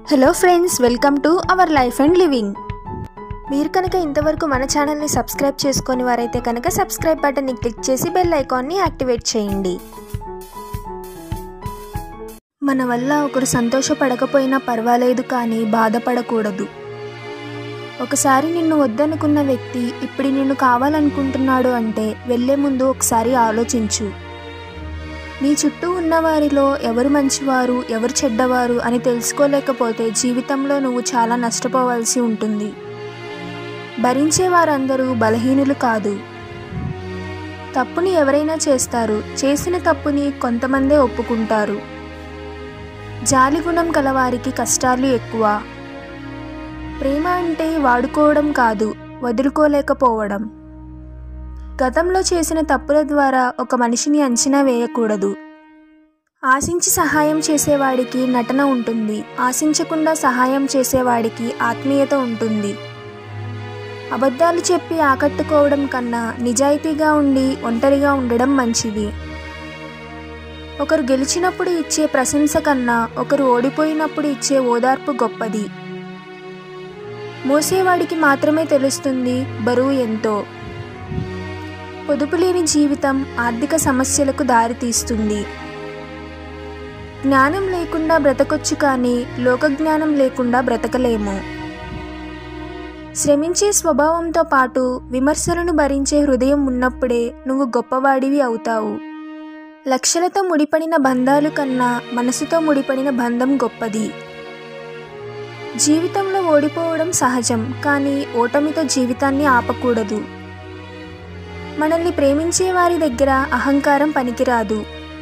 hello friends welcome to our life and living మీరు కనుక ఇంతవరకు మన ఛానల్ని సబ్స్క్రైబ్ చేసుకొని వారైతే కనుక సబ్స్క్రైబ్ బటన్ని క్లిక్ చేసి బెల్ ఐకాన్ని యాక్టివేట్ చేయండి మన వల్ల ఒకరు సంతోషపడకపోయినా పర్వాలేదు కానీ బాధపడకూడదు ఒకసారి నిన్ను వద్దనుకున్న వ్యక్తి ఇప్పుడు నిన్ను కావాలనుకుంటున్నాడు అంటే వెళ్లే ముందు ఒకసారి ఆలోచించు నీ చుట్టూ ఉన్నవారిలో ఎవరు మంచివారు ఎవరు చెడ్డవారు అని తెలుసుకోలేకపోతే జీవితంలో నువ్వు చాలా నష్టపోవాల్సి ఉంటుంది భరించే వారందరూ బలహీనులు కాదు తప్పుని ఎవరైనా చేస్తారు చేసిన తప్పుని కొంతమందే ఒప్పుకుంటారు జాలి గుణం కలవారికి కష్టాలు ఎక్కువ ప్రేమ అంటే వాడుకోవడం కాదు వదులుకోలేకపోవడం గతంలో చేసిన తప్పుల ద్వారా ఒక మనిషిని అంచనా వేయకూడదు ఆశించి సహాయం చేసేవాడికి నటన ఉంటుంది ఆశించకుండా సహాయం చేసేవాడికి ఆత్మీయత ఉంటుంది అబద్ధాలు చెప్పి ఆకట్టుకోవడం కన్నా నిజాయితీగా ఉండి ఒంటరిగా ఉండడం మంచిది ఒకరు గెలిచినప్పుడు ఇచ్చే ప్రశంస కన్నా ఒకరు ఓడిపోయినప్పుడు ఇచ్చే ఓదార్పు గొప్పది మోసేవాడికి మాత్రమే తెలుస్తుంది బరువు ఎంతో పొదుపు లేని జీవితం ఆర్థిక సమస్యలకు దారితీస్తుంది జ్ఞానం లేకుండా బ్రతకొచ్చు కానీ లోకజ్ఞానం లేకుండా బ్రతకలేము శ్రమించే స్వభావంతో పాటు విమర్శలను భరించే హృదయం ఉన్నప్పుడే నువ్వు గొప్పవాడివి అవుతావు లక్షలతో ముడిపడిన బంధాలు కన్నా మనసుతో ముడిపడిన బంధం గొప్పది జీవితంలో ఓడిపోవడం సహజం కానీ ఓటమితో జీవితాన్ని ఆపకూడదు మనల్ని ప్రేమించే వారి దగ్గర అహంకారం పనికిరాదు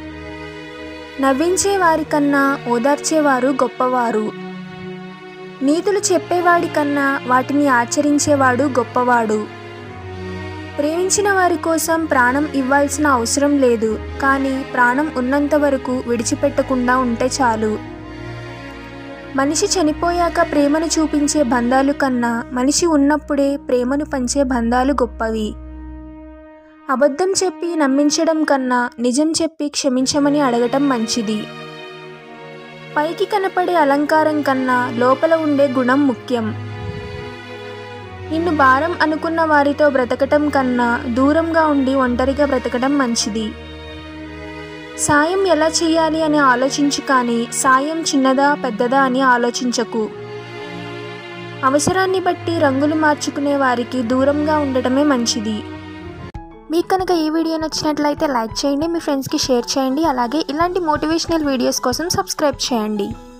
నవ్వించే వారి కన్నా ఓదార్చేవారు గొప్పవారు నీతులు చెప్పేవాడి కన్నా వాటిని ఆచరించేవాడు గొప్పవాడు ప్రేమించిన వారి కోసం ప్రాణం ఇవ్వాల్సిన అవసరం లేదు కానీ ప్రాణం ఉన్నంత వరకు విడిచిపెట్టకుండా ఉంటే చాలు మనిషి చనిపోయాక ప్రేమను చూపించే బంధాలు కన్నా మనిషి ఉన్నప్పుడే ప్రేమను పంచే బంధాలు గొప్పవి అబద్ధం చెప్పి నమ్మించడం కన్నా నిజం చెప్పి క్షమించమని అడగటం మంచిది పైకి కనపడే అలంకారం కన్నా లోపల ఉండే గుణం ముఖ్యం నిన్ను భారం అనుకున్న వారితో బ్రతకటం కన్నా దూరంగా ఉండి ఒంటరిగా బ్రతకడం మంచిది సాయం ఎలా చేయాలి అని ఆలోచించు కానీ సాయం చిన్నదా పెద్దదా అని ఆలోచించకు అవసరాన్ని బట్టి రంగులు మార్చుకునే వారికి దూరంగా ఉండటమే మంచిది మీకు కనుక ఈ వీడియో నచ్చినట్లయితే లైక్ చేయండి మీ ఫ్రెండ్స్కి షేర్ చేయండి అలాగే ఇలాంటి మోటివేషనల్ వీడియోస్ కోసం సబ్స్క్రైబ్ చేయండి